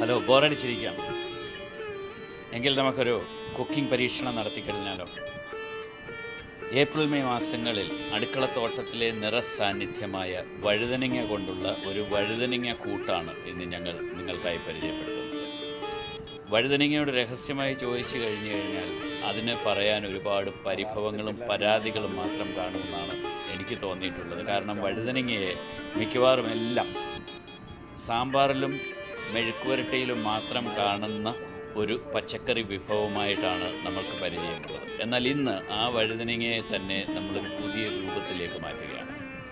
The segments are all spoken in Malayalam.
ഹലോ ബോറടിച്ചിരിക്കുകയാണ് എങ്കിൽ നമുക്കൊരു കുക്കിംഗ് പരീക്ഷണം നടത്തിക്കഴിഞ്ഞാലോ ഏപ്രിൽ മെയ് മാസങ്ങളിൽ അടുക്കളത്തോട്ടത്തിലെ നിറസാന്നിധ്യമായ വഴുതനങ്ങ കൊണ്ടുള്ള ഒരു വഴുതനങ്ങ കൂട്ടാണ് ഇന്ന് ഞങ്ങൾ നിങ്ങൾക്കായി പരിചയപ്പെടുത്തുന്നത് വഴുതനങ്ങയോട് രഹസ്യമായി ചോദിച്ചു കഴിഞ്ഞു കഴിഞ്ഞാൽ അതിന് പറയാൻ ഒരുപാട് പരിഭവങ്ങളും പരാതികളും മാത്രം കാണുമെന്നാണ് എനിക്ക് തോന്നിയിട്ടുള്ളത് കാരണം വഴുതനങ്ങയെ മിക്കവാറും എല്ലാം സാമ്പാറിലും മെഴുക്കുവരട്ടിയിലും മാത്രം കാണുന്ന ഒരു പച്ചക്കറി വിഭവമായിട്ടാണ് നമ്മൾക്ക് പരിചയമുള്ളത് എന്നാൽ ഇന്ന് ആ വഴുതനങ്ങയെ തന്നെ നമ്മളൊരു പുതിയ രൂപത്തിലേക്ക് മാറ്റുകയാണ്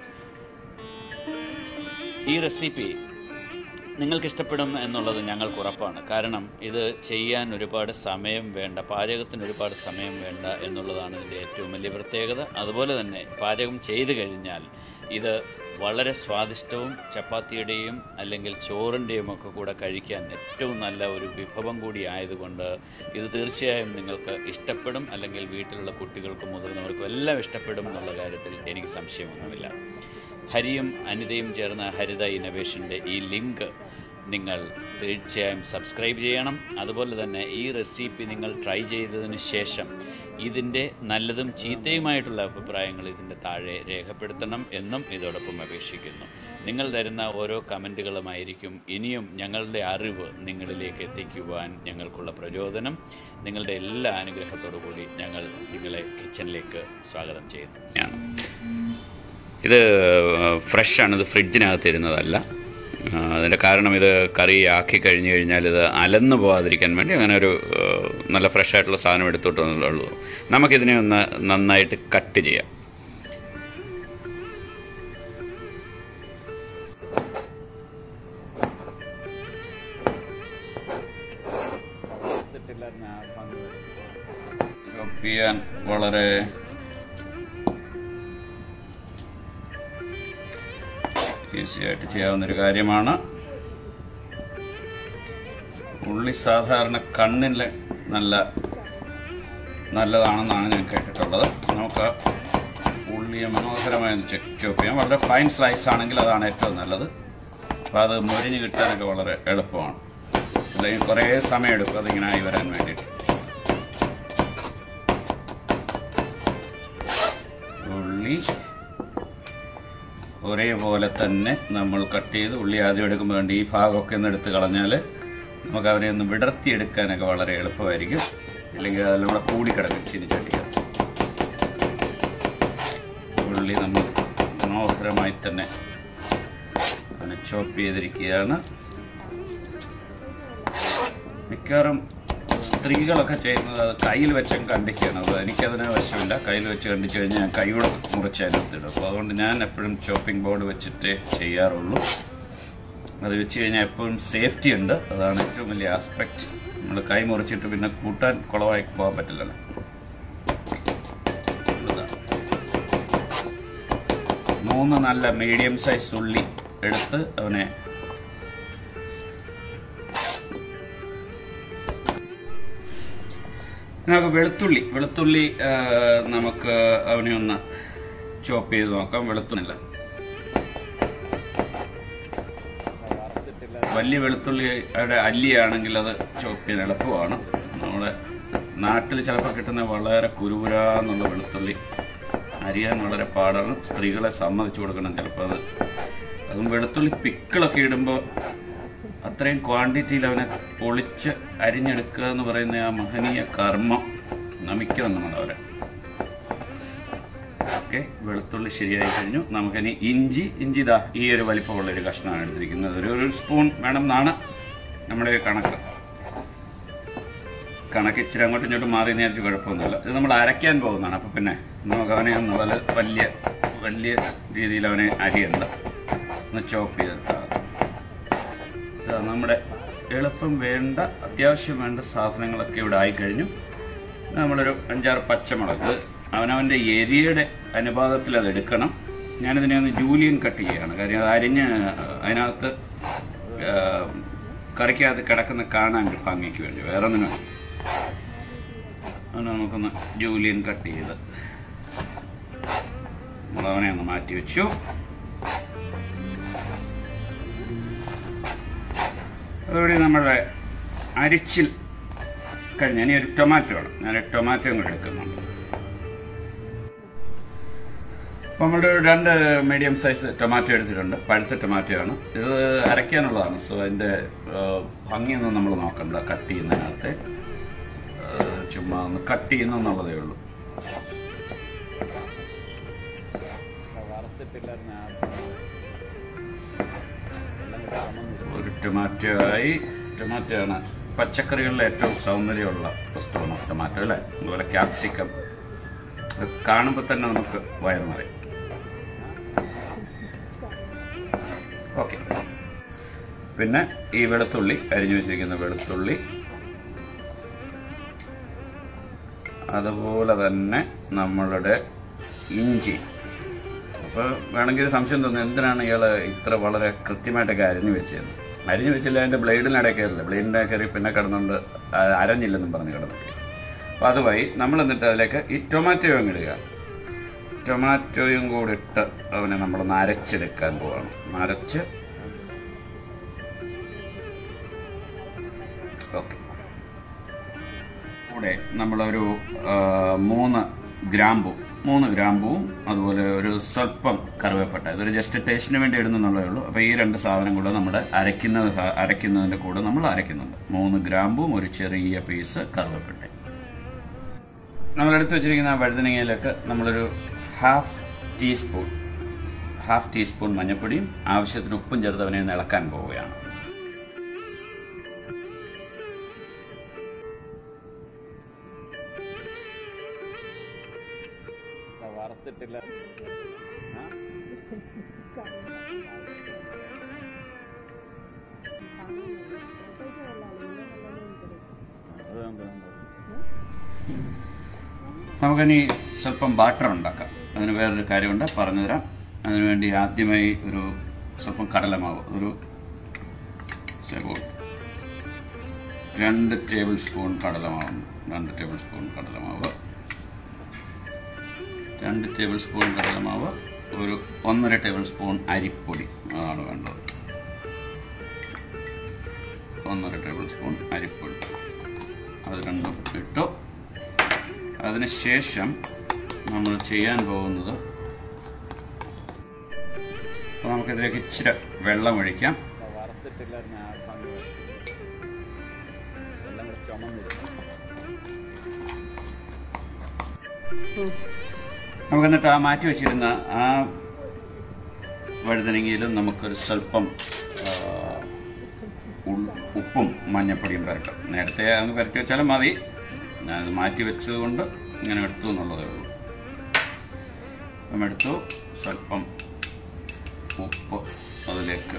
ഈ റെസിപ്പി നിങ്ങൾക്ക് ഇഷ്ടപ്പെടും എന്നുള്ളത് ഞങ്ങൾക്ക് ഉറപ്പാണ് കാരണം ഇത് ചെയ്യാൻ ഒരുപാട് സമയം വേണ്ട പാചകത്തിന് ഒരുപാട് സമയം വേണ്ട എന്നുള്ളതാണ് ഇതിൻ്റെ ഏറ്റവും വലിയ പ്രത്യേകത അതുപോലെ തന്നെ പാചകം ചെയ്തു കഴിഞ്ഞാൽ ഇത് വളരെ സ്വാദിഷ്ടവും ചപ്പാത്തിയുടെയും അല്ലെങ്കിൽ ചോറിൻ്റെയും ഒക്കെ കൂടെ കഴിക്കാൻ ഏറ്റവും നല്ല ഒരു വിഭവം കൂടി ആയതുകൊണ്ട് ഇത് തീർച്ചയായും നിങ്ങൾക്ക് ഇഷ്ടപ്പെടും അല്ലെങ്കിൽ വീട്ടിലുള്ള കുട്ടികൾക്കും മുതിർന്നവർക്കും എല്ലാം ഇഷ്ടപ്പെടും എന്നുള്ള കാര്യത്തിൽ എനിക്ക് സംശയമൊന്നുമില്ല ഹരിയും അനിതയും ചേർന്ന ഹരിത ഇന്നവേഷൻ്റെ ഈ ലിങ്ക് നിങ്ങൾ തീർച്ചയായും സബ്സ്ക്രൈബ് ചെയ്യണം അതുപോലെ തന്നെ ഈ റെസിപ്പി നിങ്ങൾ ട്രൈ ചെയ്തതിന് ശേഷം ഇതിൻ്റെ നല്ലതും ചീത്തയുമായിട്ടുള്ള അഭിപ്രായങ്ങൾ ഇതിൻ്റെ താഴെ രേഖപ്പെടുത്തണം എന്നും ഇതോടൊപ്പം അപേക്ഷിക്കുന്നു നിങ്ങൾ തരുന്ന ഓരോ കമൻറ്റുകളുമായിരിക്കും ഇനിയും ഞങ്ങളുടെ അറിവ് നിങ്ങളിലേക്ക് എത്തിക്കുവാൻ ഞങ്ങൾക്കുള്ള പ്രചോദനം നിങ്ങളുടെ എല്ലാ അനുഗ്രഹത്തോടു കൂടി ഞങ്ങൾ നിങ്ങളെ കിച്ചണിലേക്ക് സ്വാഗതം ചെയ്യുന്നു ഞാൻ ഇത് ഫ്രഷാണ് ഇത് ഫ്രിഡ്ജിനകത്ത് ഇരുന്നതല്ല ആ, അതിൻ്റെ കാരണം ഇത് കറി ആക്കി കഴിഞ്ഞ് കഴിഞ്ഞാൽ ഇത് അലന്ന് പോകാതിരിക്കാൻ വേണ്ടി അങ്ങനെ ഒരു ആ, നല്ല ഫ്രഷ് ആയിട്ടുള്ള സാധനം എടുത്തോട്ട് വന്നുള്ളൂ നമുക്കിതിനെ ഒന്ന് നന്നായിട്ട് കട്ട് ചെയ്യാം ചോപ്പ് ചെയ്യാൻ വളരെ ഈസി ആയിട്ട് ചെയ്യാവുന്നൊരു കാര്യമാണ് ഉള്ളി സാധാരണ കണ്ണിന് നല്ല നല്ലതാണെന്നാണ് ഞാൻ കേട്ടിട്ടുള്ളത് നമുക്ക് ഉള്ളിയെ മനോഹരമായി ഒന്ന് ചെക്ക് ചോപ്പ് ചെയ്യാം വളരെ ഫൈൻ സ്ലൈസ് ആണെങ്കിൽ അതാണ് ഏറ്റവും നല്ലത് അപ്പോൾ അത് മൊരിഞ്ഞ് കിട്ടാനൊക്കെ വളരെ എളുപ്പമാണ് അല്ലെങ്കിൽ കുറേ സമയം എടുക്കും അതിങ്ങനെ ആയി വരാൻ വേണ്ടിയിട്ട് ഉള്ളി ഒരേപോലെ തന്നെ നമ്മൾ കട്ട് ചെയ്ത് ഉള്ളി ആദ്യം എടുക്കുമ്പോൾ വേണ്ടി ഈ ഭാഗമൊക്കെ ഒന്ന് എടുത്ത് കളഞ്ഞാൽ നമുക്ക് അവരെ ഒന്ന് വിടർത്തിയെടുക്കാനൊക്കെ വളരെ എളുപ്പമായിരിക്കും ഇല്ലെങ്കിൽ അതെല്ലാം കൂടെ കൂടിക്കിടക്കും ചിരിച്ചടിക്കകത്ത് ഉള്ളി നമ്മൾ മനോഹരമായി തന്നെ അങ്ങനെ ചോപ്പ് ചെയ്തിരിക്കുകയാണ് മിക്കവാറും സ്ത്രീകളൊക്കെ ചെയ്യുന്നത് അത് കയ്യിൽ വെച്ച് കണ്ടിക്കുകയാണ് അപ്പോൾ എനിക്കതിന് വശമില്ല കയ്യിൽ വെച്ച് കണ്ടിച്ച് കഴിഞ്ഞാൽ ഞാൻ കൈയോടെ മുറിച്ച് അതിനകത്തിടും അപ്പോൾ അതുകൊണ്ട് ഞാൻ എപ്പോഴും ചോപ്പിംഗ് ബോർഡ് വെച്ചിട്ടേ ചെയ്യാറുള്ളൂ അത് വെച്ച് കഴിഞ്ഞാൽ എപ്പോഴും സേഫ്റ്റി ഉണ്ട് അതാണ് ഏറ്റവും വലിയ ആസ്പെക്റ്റ് നമ്മൾ കൈ മുറിച്ചിട്ട് പിന്നെ കൂട്ടാൻ കുളമായി പോകാൻ പറ്റില്ലല്ലോ ഇതാ. മൂന്ന് നല്ല മീഡിയം സൈസ് ഉള്ളി എടുത്ത് അവനെ നമുക്ക് വെളുത്തുള്ളി വെളുത്തുള്ളി ആ, നമുക്ക് അവനെ ഒന്ന് ചോപ്പ് ചെയ്ത് നോക്കാം വെളുത്തുള്ളില്ല വലിയ വെളുത്തുള്ളിയുടെ അല്ലിയാണെങ്കിൽ അത് ചോപ്പ് ചെയ്യാൻ എളുപ്പമാണ് നമ്മുടെ നാട്ടിൽ ചിലപ്പോൾ കിട്ടുന്ന വളരെ കുരുകുരാന്നുള്ള വെളുത്തുള്ളി അരിയാൻ വളരെ പാടാണ് സ്ത്രീകളെ സമ്മതിച്ചു കൊടുക്കണം ചിലപ്പോൾ അത് അതും വെളുത്തുള്ളി പിക്കിളൊക്കെ ഇടുമ്പോൾ അത്രയും ക്വാണ്ടിറ്റിയിൽ അവനെ പൊളിച്ച് അരിഞ്ഞെടുക്കുക എന്ന് പറയുന്ന ആ മഹനീയ കർമ്മം നമിക്കണം നമ്മൾ അവരെ ഓക്കെ വെളുത്തുള്ളി ശരിയായി കഴിഞ്ഞു നമുക്കിനി ഇഞ്ചി ഇഞ്ചി ഇതാ ഈ ഒരു വലിപ്പമുള്ള ഒരു കഷ്ണമാണ് എടുത്തിരിക്കുന്നത് ഒരു ഒരു സ്പൂൺ വേണം എന്നാണ് നമ്മുടെ ഒരു കണക്ക് കണക്ക് ഇച്ചിരി അങ്ങോട്ടും ഇങ്ങോട്ടും മാറി നേരിച്ച് കുഴപ്പമൊന്നുമില്ല ഇത് നമ്മൾ അരയ്ക്കാൻ പോകുന്നതാണ് അപ്പോൾ പിന്നെ നമുക്ക് അവനെ ഒന്ന് വല വലിയ വലിയ രീതിയിൽ അവനെ അരിയുണ്ട് ഒന്ന് ചോപ്പ് ചെയ്തെടുത്താൽ മതി. ഇതാ നമ്മുടെ എളുപ്പം വേണ്ട അത്യാവശ്യം വേണ്ട സാധനങ്ങളൊക്കെ ഇവിടെ ആയിക്കഴിഞ്ഞു നമ്മളൊരു അഞ്ചാറ് പച്ചമുളക് അവനവൻ്റെ എരിയുടെ അനുപാതത്തിൽ അത് എടുക്കണം ഞാനിതിനെ ഒന്ന് ജൂലിയൻ കട്ട് ചെയ്യുകയാണ് കാര്യം അത് അരിഞ്ഞ് അതിനകത്ത് ആ, കറിക്കകത്ത് കിടക്കുന്ന കാണാൻ ഒരു ഭംഗിക്ക് വേണ്ടി വേറെ ഒന്നിനും അവനെ നമുക്കൊന്ന് ജൂലിയൻ കട്ട് ചെയ്ത് നമ്മളവനെ ഒന്ന് മാറ്റി വെച്ചു അതോടെ നമ്മുടെ അരിച്ചിൽ കഴിഞ്ഞ ഇനി ഒരു ടൊമാറ്റോ ആണ് ഞാൻ ടൊമാറ്റോയും കൂടെ എടുക്കുന്നുണ്ട് അപ്പോൾ നമ്മൾ രണ്ട് മീഡിയം സൈസ് ടൊമാറ്റോ എടുത്തിട്ടുണ്ട് പഴുത്ത ടൊമാറ്റോ ആണ് ഇത് അരയ്ക്കാനുള്ളതാണ് സോ അതിൻ്റെ ഭംഗിയൊന്നും നമ്മൾ നോക്കണ്ട കട്ട് ചെയ്യുന്നതിനകത്ത് ആ, ചുമ്മാ ഒന്ന് കട്ട് ചെയ്യുന്നെന്നുള്ളതേ ഉള്ളൂ ഒരു ടൊമാറ്റോ ആയി ടൊമാറ്റോ ആണ് പച്ചക്കറികളിലെ ഏറ്റവും സൗന്ദര്യമുള്ള വസ്തുവാണ് ടൊമാറ്റോ അല്ലേ അതുപോലെ ക്യാപ്സിക്കം അത് കാണുമ്പോൾ തന്നെ നമുക്ക് വയറ് നിറയും ഓക്കെ പിന്നെ ഈ വെളുത്തുള്ളി അരിഞ്ഞു വെച്ചിരിക്കുന്ന വെളുത്തുള്ളി അതുപോലെ തന്നെ നമ്മളുടെ ഇഞ്ചി അപ്പോൾ വേണമെങ്കിൽ ഒരു സംശയം തോന്നുന്നു എന്തിനാണ് ഇയാൾ ഇത്ര വളരെ കൃത്യമായിട്ടൊക്കെ അരിഞ്ഞു വെച്ചതെന്ന് അരിഞ്ഞു വെച്ചില്ല അതിൻ്റെ ബ്ലേഡിനിടയിൽ കയറില്ല ബ്ലേഡിൻ്റെ കയറി പിന്നെ കിടന്നുകൊണ്ട് ആ- അരഞ്ഞില്ലെന്നും പറഞ്ഞ് കിടന്നു അപ്പോൾ അതുവഴി നമ്മൾ എന്നിട്ട് അതിലേക്ക് ഈ ടൊമാറ്റോ ഇടുക ടൊമാറ്റോയും കൂടി ഇട്ട് അവനെ നമ്മളൊന്ന് അരച്ചെടുക്കാൻ പോവാണ് അരച്ച് ഓക്കെ കൂടെ നമ്മളൊരു ആ, മൂന്ന് ഗ്രാമ്പു മൂന്ന് ഗ്രാമ്പുവും അതുപോലെ ഒരു സ്വല്പം കറുവേപ്പട്ട ഇതൊരു ജസ്റ്റ് ടേസ്റ്റിന് വേണ്ടി ഇടുന്നുള്ളതേ ഉള്ളൂ അപ്പോൾ ഈ രണ്ട് സാധനം കൂടെ നമ്മുടെ അരയ്ക്കുന്നത് സ- അരയ്ക്കുന്നതിൻ്റെ കൂടെ നമ്മൾ അരയ്ക്കുന്നുണ്ട് മൂന്ന് ഗ്രാമ്പും ഒരു ചെറിയ പീസ് കറുവേപ്പട്ട നമ്മൾ എടുത്തു വെച്ചിരിക്കുന്ന വഴുതനങ്ങയിലേക്ക് നമ്മളൊരു ഹാഫ് ടീസ്പൂൺ ഹാഫ് ടീസ്പൂൺ മഞ്ഞൾപ്പൊടിയും ആവശ്യത്തിന് ഉപ്പും ചേർത്ത് അവനെ ഒന്ന് ഇളക്കാൻ പോവുകയാണ് വറുത്തിട്ടില്ല നമുക്കിനി സ്വല്പം ബാറ്റർ ഉണ്ടാക്കാം അതിന് വേറൊരു കാര്യമുണ്ട് പറഞ്ഞുതരാം അതിനുവേണ്ടി ആദ്യമായി ഒരു സ്വല്പം കടലമാവ് ഒരു സേബോൾ രണ്ട് ടേബിൾ സ്പൂൺ കടലമാവ് രണ്ട് ടേബിൾ സ്പൂൺ കടലമാവ് രണ്ട് ടേബിൾ സ്പൂൺ കടലമാവ് ഒരു ഒന്നര ടേബിൾ സ്പൂൺ അരിപ്പൊടി അതാണ് വേണ്ടത് ഒന്നര ടേബിൾ സ്പൂൺ അരിപ്പൊടി അത് രണ്ടും ഇട്ടു അതിനുശേഷം നമ്മൾ ചെയ്യാൻ പോകുന്നത് അപ്പോൾ നമുക്കിതിലേക്ക് ഇച്ചിരി വെള്ളം ഒഴിക്കാം വറുത്തിട്ടില്ലായിരുന്നു ആ ഭംഗി എല്ലാം കൂടെ ചുമന്നിരുന്നു നമുക്ക് എന്നിട്ട് ആ മാറ്റി വെച്ചിരുന്ന ആ വഴുതനങ്ങയിലും നമുക്കൊരു സ്വല്പം ആ, ഉൾ- ഉപ്പും മഞ്ഞപ്പൊടിയും പുരട്ടും നേരത്തെ അങ്ങ് പുരട്ടി വെച്ചാലും മതി ഞാനത് മാറ്റി വെച്ചത് കൊണ്ട് ഇങ്ങനെ എടുത്തു എന്നുള്ളതേ ഉള്ളൂ അപ്പം എടുത്തു സ്വല്പം ഉപ്പ് അതിലേക്ക്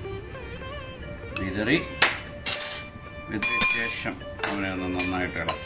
വിതറി വിതറിയ ശേഷം അവനെ ഒന്ന് നന്നായിട്ട് ഇളക്കി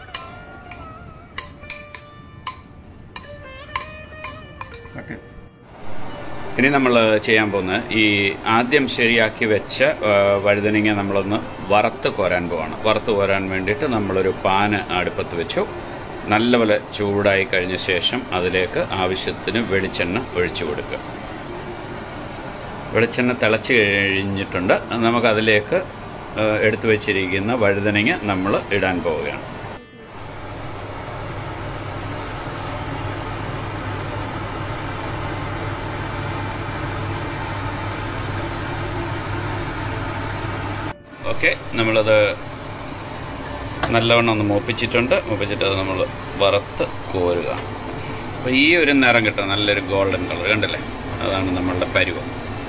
കട്ട് ചെയ്തു. ഇനി നമ്മൾ ചെയ്യാൻ പോകുന്നത് ഈ ആദ്യം ശരിയാക്കി വെച്ച ആ, വഴുതനങ്ങ നമ്മളൊന്ന് വറുത്ത് കോരാൻ പോവാണ് വറുത്ത് കോരാൻ വേണ്ടിയിട്ട് നമ്മളൊരു പാന് അടുപ്പത്ത് വെച്ചു നല്ലപോലെ ചൂടായി കഴിഞ്ഞ ശേഷം അതിലേക്ക് ആവശ്യത്തിന് വെളിച്ചെണ്ണ ഒഴിച്ചു കൊടുക്കുക വെളിച്ചെണ്ണ തിളച്ച് കഴിഞ്ഞിട്ടുണ്ട് നമുക്കതിലേക്ക് ആ, എടുത്തു വെച്ചിരിക്കുന്ന വഴുതനങ്ങ നമ്മൾ ഇടാൻ പോവുകയാണ് ഓക്കെ നമ്മളത് നല്ലവണ്ണം ഒന്ന് മൂപ്പിച്ചിട്ടുണ്ട് മൂപ്പിച്ചിട്ട് അത് നമ്മൾ വറുത്ത് കോരുക അപ്പോൾ ഈ ഒരു നിറം കിട്ടും നല്ലൊരു ഗോൾഡൻ കളർ കണ്ടില്ലേ അതാണ് നമ്മളുടെ പരുവം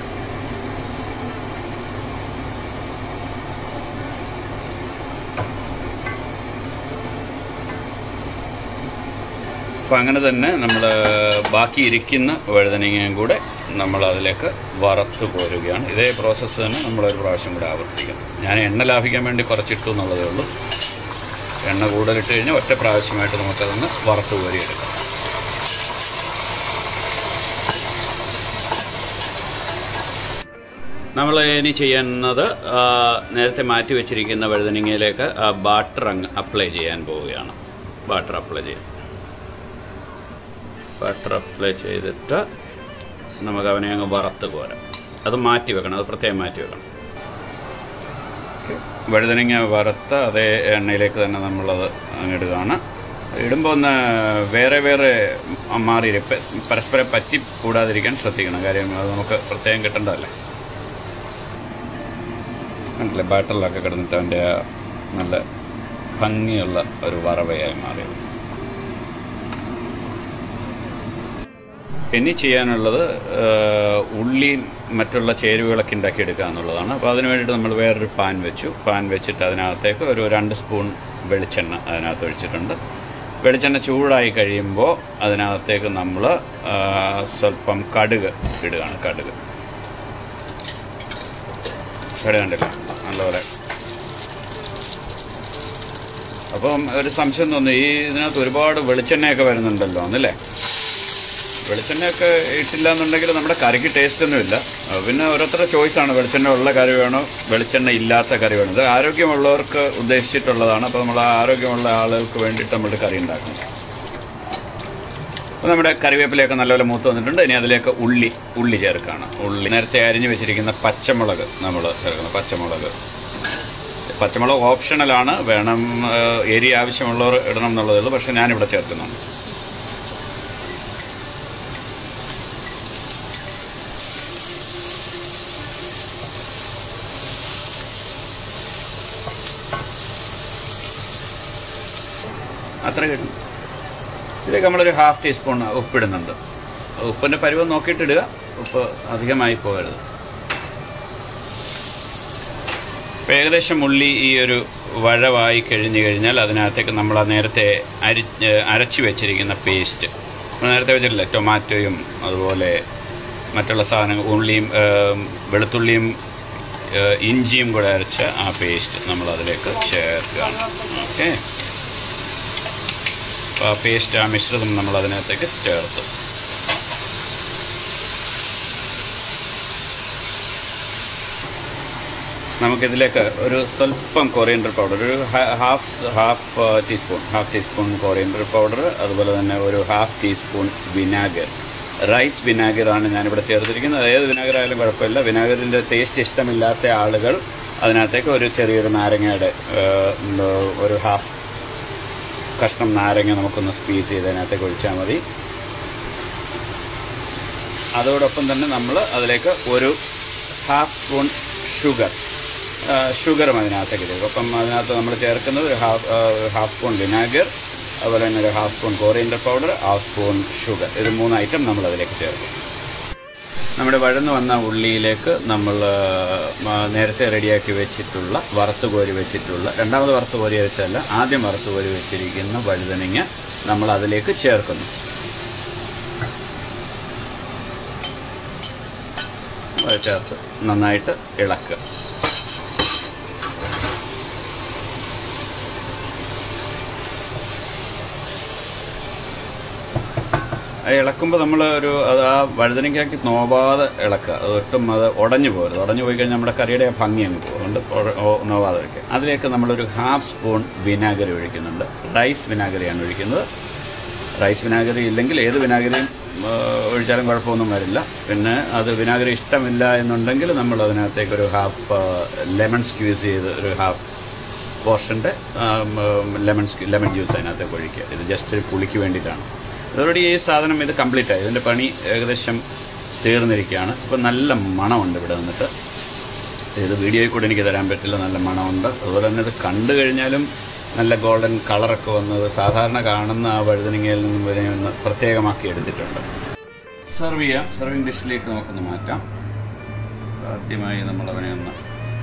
അപ്പോൾ അങ്ങനെ തന്നെ നമ്മൾ ബാക്കി ഇരിക്കുന്ന വഴുതനങ്ങയും കൂടെ നമ്മൾ അതിലേക്ക് വറുത്ത് കോരുകയാണ് ഇതേ പ്രോസസ്സ് തന്നെ നമ്മളൊരു പ്രാവശ്യം കൂടെ ആവർത്തിക്കും ഞാൻ എണ്ണ ലാഭിക്കാൻ വേണ്ടി കുറച്ചിട്ടു എന്നുള്ളതേ ഉള്ളൂ എണ്ണ കൂടുതലിട്ട് കഴിഞ്ഞാൽ ഒറ്റ പ്രാവശ്യമായിട്ട് നമുക്കതൊന്ന് വറുത്ത് കോരിയെടുക്കാം നമ്മൾ ഇനി ചെയ്യുന്നത് ആ, നേരത്തെ മാറ്റി വെച്ചിരിക്കുന്ന വഴുതനങ്ങയിലേക്ക് ആ ബാട്ടർ അങ്ങ് അപ്ലൈ ചെയ്യാൻ പോവുകയാണ് ബാട്ടർ അപ്ലൈ ചെയ്യും ബട്ടർ അപ്ലൈ ചെയ്തിട്ട് നമുക്ക് അവനെ അങ്ങ് വറുത്ത് കോരാം അത് മാറ്റി വെക്കണം അത് പ്രത്യേകം മാറ്റി വെക്കണം ഓക്കെ വഴുതനങ്ങ വറുത്ത അതേ എണ്ണയിലേക്ക് തന്നെ നമ്മളത് അങ്ങിടുകയാണ് ഇടുമ്പോൾ ഒന്ന് വേറെ വേറെ മാറി പ- പരസ്പരം പറ്റി കൂടാതിരിക്കാൻ ശ്രദ്ധിക്കണം കാര്യം അത് നമുക്ക് പ്രത്യേകം കിട്ടേണ്ടതല്ലേ കണ്ടില്ലേ ബാറ്ററിലൊക്കെ കിടന്നിട്ട് അതിൻ്റെ ആ നല്ല ഭംഗിയുള്ള ഒരു വറവയായി മാറിയത് ഇനി ചെയ്യാനുള്ളത് ആ, ഉള്ളിയും മറ്റുള്ള ചേരുവകളൊക്കെ ഉണ്ടാക്കിയെടുക്കുക എന്നുള്ളതാണ് അപ്പോൾ അതിന് വേണ്ടിയിട്ട് നമ്മൾ വേറൊരു പാൻ വെച്ചു പാൻ വെച്ചിട്ട് അതിനകത്തേക്ക് ഒരു രണ്ട് സ്പൂൺ വെളിച്ചെണ്ണ അതിനകത്ത് ഒഴിച്ചിട്ടുണ്ട് വെളിച്ചെണ്ണ ചൂടായി കഴിയുമ്പോൾ അതിനകത്തേക്ക് നമ്മൾ ആ, സ്വല്പം കടുക് ഇടുകയാണ് കടുക് കടുക് കണ്ടില്ല നല്ലപോലെ അപ്പം ഒരു സംശയം തോന്നി ഈ ഇതിനകത്ത് ഒരുപാട് വെളിച്ചെണ്ണയൊക്കെ വരുന്നുണ്ടല്ലോ എന്നല്ലേ വെളിച്ചെണ്ണയൊക്കെ ഇട്ടില്ല എന്നുണ്ടെങ്കിൽ നമ്മുടെ കറിക്ക് ടേസ്റ്റ് ഒന്നുമില്ല അഹ് പിന്നെ ഓരോരുത്തരുടെ ചോയ്സാണ് വെളിച്ചെണ്ണ ഉള്ള കറി വേണോ വെളിച്ചെണ്ണ ഇല്ലാത്ത കറി വേണോ ഇത് ആരോഗ്യമുള്ളവർക്ക് ഉദ്ദേശിച്ചിട്ടുള്ളതാണ് അപ്പോൾ നമ്മൾ ആരോഗ്യമുള്ള ആളുകൾക്ക് വേണ്ടിയിട്ട് നമ്മൾ കറി ഉണ്ടാക്കും അപ്പോൾ നമ്മുടെ കറിവേപ്പിലയൊക്കെ നല്ലപോലെ മൂത്ത് വന്നിട്ടുണ്ട് ഇനി അതിലേക്ക് ഉള്ളി ഉള്ളി ചേർക്കുകയാണ് ഉള്ളി നേരത്തെ അരിഞ്ഞു വെച്ചിരിക്കുന്ന പച്ചമുളക് നമ്മൾ ചേർക്കണം പച്ചമുളക് പച്ചമുളക് ഓപ്ഷണലാണ് വേണം ഏഹ്, എരി ആവശ്യമുള്ളവർ ഇടണം എന്നുള്ളതേ ഉള്ളൂ പക്ഷേ ഞാനിവിടെ ചേർക്കുന്നുണ്ട് അത്ര കിട്ടും ഇതിലേക്ക് നമ്മളൊരു ഹാഫ് ടീസ്പൂൺ ഉപ്പിടുന്നുണ്ട് ഉപ്പിൻ്റെ പരുവം നോക്കിയിട്ട് ഇടുക ഉപ്പ് അധികമായി പോകരുത് ഇപ്പോൾ ഏകദേശം ഉള്ളി ഈ ഒരു വഴവായി കഴിഞ്ഞ് കഴിഞ്ഞാൽ അതിനകത്തേക്ക് നമ്മൾ ആ നേരത്തെ അരി അരച്ച് വെച്ചിരിക്കുന്ന പേസ്റ്റ് നേരത്തെ വെച്ചിട്ടില്ല ടൊമാറ്റോയും അതുപോലെ മറ്റുള്ള സാധനങ്ങൾ ഉള്ളിയും ഏം, വെളുത്തുള്ളിയും ഏ, ഇഞ്ചിയും കൂടെ അരച്ച ആ പേസ്റ്റ് നമ്മൾ അതിലേക്ക് ചേർക്കുകയാണ് ഓക്കെ അപ്പോൾ ആ പേസ്റ്റ് ആ മിശ്രിതം നമ്മൾ അതിനകത്തേക്ക് ചേർത്തു നമുക്കിതിലേക്ക് ഒരു സ്വല്പം കൊറിയൻഡർ പൗഡർ ഒരു ഹാ- half half teaspoon half teaspoon coriander powder അതുപോലെ തന്നെ ഒരു ഹാഫ് ടീസ്പൂൺ വിനാഗർ റൈസ് വിനാഗറാണ് ഞാനിവിടെ ചേർത്തിരിക്കുന്നത് ഏത് വിനാഗർ ആയാലും കുഴപ്പമില്ല വിനാഗറിൻ്റെ ടേസ്റ്റ് ഇഷ്ടമില്ലാത്ത ആളുകൾ അതിനകത്തേക്ക് ഒരു ചെറിയൊരു നാരങ്ങയുടെ ഏഹ്, എന്തോ ഒരു ഹാഫ് കഷ്ണം നാരങ്ങ നമുക്കൊന്ന് സ്ക്വീസ് ചെയ്ത് അതിനകത്തേക്ക് ഒഴിച്ചാൽ മതി അതോടൊപ്പം തന്നെ നമ്മൾ അതിലേക്ക് ഒരു ഹാഫ് സ്പൂൺ ഷുഗർ ഷുഗറും അതിനകത്തേക്ക് ചേർക്കും അപ്പം അതിനകത്ത് നമ്മൾ ചേർക്കുന്നത് ഒരു ഹാഫ് ഹാഫ് സ്പൂൺ വിനാഗർ അതുപോലെ തന്നെ ഒരു half spoon coriander powder half spoon sugar ഇത് മൂന്ന് ഐറ്റം നമ്മൾ അതിലേക്ക് ചേർക്കും നമ്മുടെ വഴന്നു വന്ന ഉള്ളിയിലേക്ക് നമ്മൾ ആ, നേരത്തെ റെഡിയാക്കി വെച്ചിട്ടുള്ള വറുത്ത് കോരി വെച്ചിട്ടുള്ള രണ്ടാമത് വറുത്ത് കോരി വെച്ചല്ല ആദ്യം വറുത്ത് കോരി വെച്ചിരിക്കുന്ന വഴുതനങ്ങ നമ്മൾ അതിലേക്ക് ചേർക്കുന്നു അത് ചേർത്ത് നന്നായിട്ട് ഇളക്കുക അത് ഇളക്കുമ്പോൾ നമ്മൾ ഒരു അത് ആ വഴുതനയ്ക്കാക്കി നോവാതെ ഇളക്കുക അത് ഒട്ടും അത് ഉടഞ്ഞു പോകരുത് ഉടഞ്ഞു പോയി കഴിഞ്ഞാൽ നമ്മുടെ കറിയുടെ ആ ഭംഗി അങ്ങ് പോകും അതുകൊണ്ട് ഒ- ഒ- നോവാതെ വയ്ക്കുക അതിലേക്ക് നമ്മളൊരു ഹാഫ് സ്പൂൺ വിനാഗിരി ഒഴിക്കുന്നുണ്ട് റൈസ് വിനാഗിരിയാണ് ഒഴിക്കുന്നത് റൈസ് വിനാഗിരി ഇല്ലെങ്കിൽ ഏത് വിനാഗിരിയും ആ, ഒഴിച്ചാലും കുഴപ്പമൊന്നും വരില്ല പിന്നെ അത് വിനാഗിരി ഇഷ്ടമില്ല എന്നുണ്ടെങ്കിൽ നമ്മൾ അതിനകത്തേക്ക് ഒരു ഹാഫ് ലെമൺ സ്ക്യൂസ് ചെയ്ത് ഒരു ഹാഫ് പോർഷൻ്റെ ലെമൺ ലെമൺ ജ്യൂസ് അതിനകത്തേക്ക് ഒഴിക്കുക ഇത് ജസ്റ്റ് ഒരു പുളിക്ക് വേണ്ടിയിട്ടാണ് ഓൾറെഡി ഈ സാധനം ഇത് കംപ്ലീറ്റ് ആയി ഇതിൻ്റെ പണി ഏകദേശം തീർന്നിരിക്കുകയാണ് ഇപ്പം നല്ല മണമുണ്ട് ഇവിടെ വന്നിട്ട് ഇത് വീഡിയോയിൽ കൂടെ എനിക്ക് തരാൻ പറ്റില്ല നല്ല മണമുണ്ട് അതുപോലെ തന്നെ ഇത് കണ്ടു കഴിഞ്ഞാലും നല്ല ഗോൾഡൻ കളറൊക്കെ വന്നത് സാധാരണ കാണുന്ന ആ വഴുതനങ്ങയിൽ നിന്നും വരെ ഒന്ന് പ്രത്യേകമാക്കി എടുത്തിട്ടുണ്ട് സെർവ് ചെയ്യാം സെർവിങ് ഡിഷിലേക്ക് നമുക്കൊന്ന് മാറ്റാം ആദ്യമായി നമ്മൾ അവനെ ഒന്ന്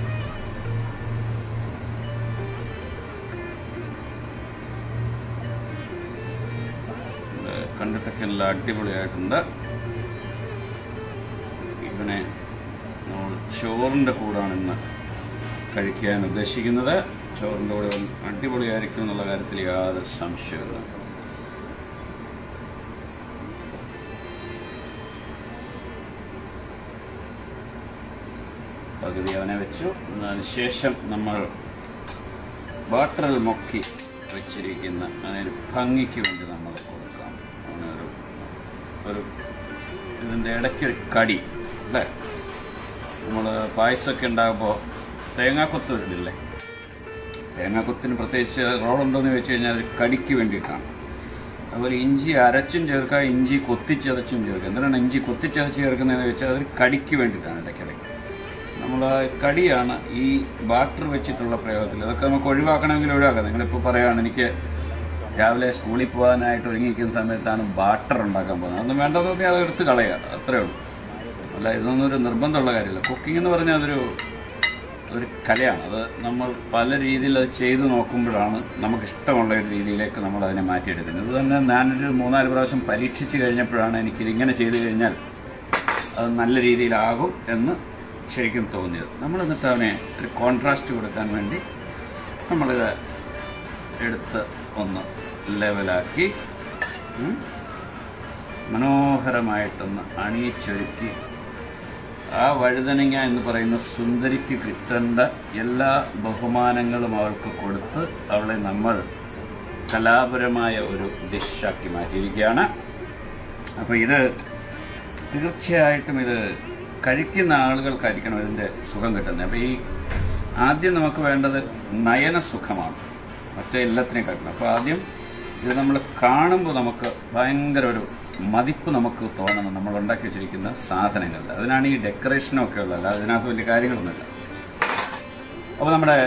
ഇത് കണ്ടിട്ടൊക്കെ നല്ല അടിപൊളിയായിട്ടുണ്ട് ഇവനെ നമ്മൾ ചോറിൻ്റെ കൂടാണ് ഇന്ന് കഴിക്കാൻ ഉദ്ദേശിക്കുന്നത് ചോറിൻ്റെ കൂടെ ഇവൻ അടിപൊളിയായിരിക്കും എന്നുള്ള കാര്യത്തിൽ യാതൊരു സംശയമില്ല പകുതി അവനെ വെച്ചു അതിന് ശേഷം നമ്മൾ വാട്ടറിൽ മുക്കി വെച്ചിരിക്കുന്ന അതിന് ഭംഗിക്ക് വേണ്ടി നമ്മൾ കൊടുക്കാം അവനൊരു ഒരു ഇതിൻ്റെ ഇടയ്ക്ക് ഒരു കടി അല്ലേ നമ്മൾ പായസമൊക്കെ ഉണ്ടാകുമ്പോൾ തേങ്ങാക്കൊത്ത് ഇടില്ലേ തേങ്ങാക്കൊത്തിന് പ്രത്യേകിച്ച് റോളുണ്ടോയെന്ന് ചോദിച്ചു കഴിഞ്ഞാൽ അത് കടിക്ക് വേണ്ടിയിട്ടാണ് അതുപോലെ ഇഞ്ചി അരച്ചും ചേർക്കാം ഇഞ്ചി കൊത്തിച്ചതച്ചും ചേർക്കാം എന്തിനാണ് ഇഞ്ചി കൊത്തിച്ചതച്ച് ചേർക്കുന്നതെന്ന് വെച്ചാൽ അതൊരു കടിക്ക് വേണ്ടിയിട്ടാണ് ഇടയ്ക്കിടയ്ക്ക് നമ്മൾ കടിയാണ് ഈ ബാറ്റർ വെച്ചിട്ടുള്ള പ്രയോഗത്തിൽ അതൊക്കെ നമുക്ക് ഒഴിവാക്കണമെങ്കിൽ ഒഴിവാക്കാം നിങ്ങളിപ്പോൾ പറയുകയാണ് എനിക്ക് രാവിലെ സ്കൂളിൽ പോകാനായിട്ട് ഒരുങ്ങിയിരിക്കുന്ന സമയത്താണ് ബാറ്റർ ഉണ്ടാക്കാൻ പോകുന്നത് അതൊന്നും വേണ്ടെന്ന് നോക്കി അത് എടുത്ത് കളയുക അത്രേ ഉള്ളൂ അല്ല ഇതൊന്നും ഒരു നിർബന്ധമുള്ള കാര്യമില്ല കുക്കിംഗ് എന്ന് പറഞ്ഞാൽ അതൊരു ഒരു കലയാണ് അത് നമ്മൾ പല രീതിയിൽ അത് ചെയ്തു നോക്കുമ്പോഴാണ് നമുക്ക് ഇഷ്ടമുള്ള ഒരു രീതിയിലേക്ക് നമ്മൾ അതിനെ മാറ്റിയെടുക്കുന്നത് ഇത് തന്നെ ഞാനൊരു മൂന്നാല് പ്രാവശ്യം പരീക്ഷിച്ച് കഴിഞ്ഞപ്പോഴാണ് എനിക്കിതിങ്ങനെ ചെയ്തു കഴിഞ്ഞാൽ അത് നല്ല രീതിയിലാകും എന്ന് ശരിക്കും തോന്നിയത് നമ്മൾ എന്നിട്ട് അവനെ ഒരു കോൺട്രാസ്റ്റ് കൊടുക്കാൻ വേണ്ടി നമ്മളിത് എടുത്ത് ഒന്ന് ലെവലാക്കി ഉം, മനോഹരമായിട്ടൊന്ന് അണിയിച്ചൊരുക്കി ആ വഴുതനങ്ങ എന്ന് പറയുന്ന സുന്ദരിക്ക് കിട്ടേണ്ട എല്ലാ ബഹുമാനങ്ങളും അവൾക്ക് കൊടുത്ത് അവളെ നമ്മൾ കലാപരമായ ഒരു ഡിഷാക്കി മാറ്റിയിരിക്കുകയാണ് അപ്പോൾ ഇത് തീർച്ചയായിട്ടും ഇത് കഴിക്കുന്ന ആളുകൾക്കായിരിക്കണം ഇതിൻ്റെ സുഖം കിട്ടുന്നത് അപ്പോൾ ഈ ആദ്യം നമുക്ക് വേണ്ടത് നയനസുഖമാണ് മറ്റേ എല്ലാത്തിനെയും കഴിക്കണം അപ്പോൾ ആദ്യം ഇത് നമ്മൾ കാണുമ്പോൾ നമുക്ക് ഭയങ്കര ഒരു മതിപ്പ് നമുക്ക് തോന്നണം നമ്മൾ ഉണ്ടാക്കി വെച്ചിരിക്കുന്ന സാധനങ്ങളിൽ അതിനാണ് ഈ ഡെക്കറേഷനും ഒക്കെ ഉള്ളത് അല്ലാതെ ഇതിനകത്ത് വലിയ കാര്യങ്ങളൊന്നുമില്ല അപ്പോൾ നമ്മുടെ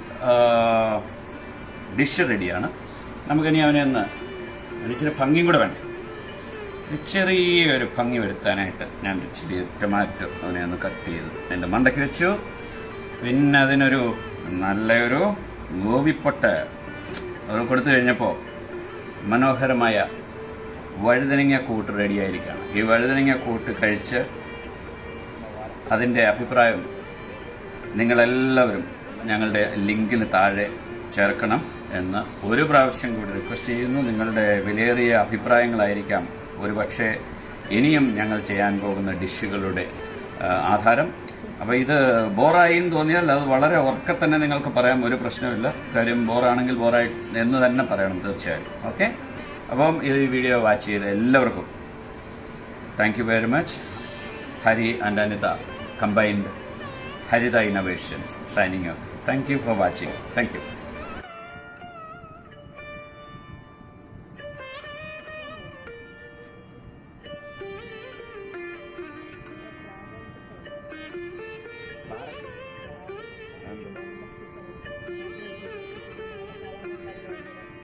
ഡിഷ് റെഡിയാണ് നമുക്കിനി അവനെ ഒന്ന് ഒരു ഇച്ചിരി ഭംഗിയും കൂടെ വേണ്ടേ ഒരു ചെറിയൊരു ഭംഗി വരുത്താനായിട്ട് ഞാൻ ഇച്ചിരി ടൊമാറ്റോ അവനെ ഒന്ന് കട്ട് ചെയ്ത് എൻ്റെ മണ്ടയ്ക്ക് വെച്ചു പിന്നെ അതിനൊരു നല്ലൊരു ഗോപിപ്പൊട്ട് അത് കൊടുത്തു കഴിഞ്ഞപ്പോൾ മനോഹരമായ വഴുതനങ്ങ കൂട്ട് റെഡിയായിരിക്കുകയാണ് ഈ വഴുതനങ്ങ കൂട്ട് കഴിച്ച് അതിൻ്റെ അഭിപ്രായം നിങ്ങളെല്ലാവരും ഞങ്ങളുടെ ലിങ്കിന് താഴെ ചേർക്കണം എന്ന് ഒരു പ്രാവശ്യം കൂടി റിക്വസ്റ്റ് ചെയ്യുന്നു നിങ്ങളുടെ വിലയേറിയ അഭിപ്രായങ്ങളായിരിക്കാം ഒരുപക്ഷെ ഇനിയും ഞങ്ങൾ ചെയ്യാൻ പോകുന്ന ഡിഷുകളുടെ ആ, ആധാരം അപ്പോൾ ഇത് ബോറായി എന്ന് തോന്നിയാൽ അത് വളരെ ഉറക്കെ തന്നെ നിങ്ങൾക്ക് പറയാം ഒരു പ്രശ്നമില്ല കാര്യം ബോറാണെങ്കിൽ ബോറായി എന്ന് തന്നെ പറയണം തീർച്ചയായും ഓക്കെ അപ്പം ഈ വീഡിയോ വാച്ച് ചെയ്ത എല്ലാവർക്കും thank you very much Hari and Anitha combined Haritha innovations signing off thank you for watching thank U